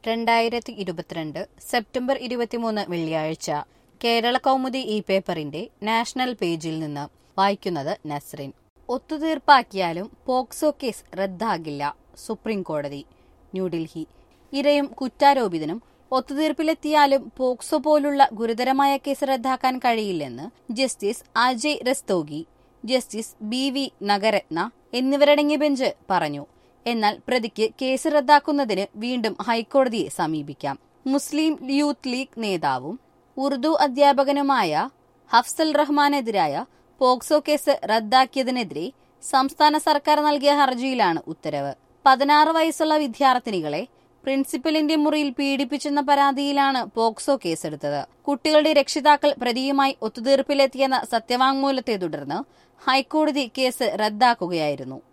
രണ്ടായിരത്തി ഇരുപത്തിരണ്ട് സെപ്റ്റംബർ ഇരുപത്തിമൂന്ന് വെള്ളിയാഴ്ച കേരള കൗമുദി ഈ പേപ്പറിന്റെ നാഷണൽ പേജിൽ നിന്ന് വായിക്കുന്നത് നസ്രിൻ ഒത്തുതീർപ്പാക്കിയാലും പോക്സോ കേസ് റദ്ദാകില്ല സുപ്രീം കോടതി ന്യൂഡൽഹി ഇരയും കുറ്റാരോപിതനും ഒത്തുതീർപ്പിലെത്തിയാലും പോക്സോ പോലുള്ള ഗുരുതരമായ കേസ് റദ്ദാക്കാൻ കഴിയില്ലെന്ന് justice Ajay Rastogi justice B V Nagarathna എന്നിവരടങ്ങിയ ബെഞ്ച് പറഞ്ഞു എന്നാൽ പ്രതിക്ക് കേസ് റദ്ദാക്കുന്നതിന് വീണ്ടും ഹൈക്കോടതിയെ സമീപിക്കാം മുസ്ലിം യൂത്ത് ലീഗ് നേതാവും ഉറുദു അധ്യാപകനുമായ ഹഫ്സൽ റഹ്മാനെതിരായ പോക്സോ കേസ് റദ്ദാക്കിയതിനെതിരെ സംസ്ഥാന സർക്കാർ നൽകിയ ഹർജിയിലാണ് ഉത്തരവ് പതിനാറ് വയസ്സുള്ള വിദ്യാർത്ഥിനികളെ പ്രിൻസിപ്പലിന്റെ മുറിയിൽ പീഡിപ്പിച്ചെന്ന പരാതിയിലാണ് പോക്സോ കേസെടുത്തത് കുട്ടികളുടെ രക്ഷിതാക്കൾ പ്രതിയുമായി ഒത്തുതീർപ്പിലെത്തിയെന്ന സത്യവാങ്മൂലത്തെ തുടർന്ന് ഹൈക്കോടതി കേസ് റദ്ദാക്കുകയായിരുന്നു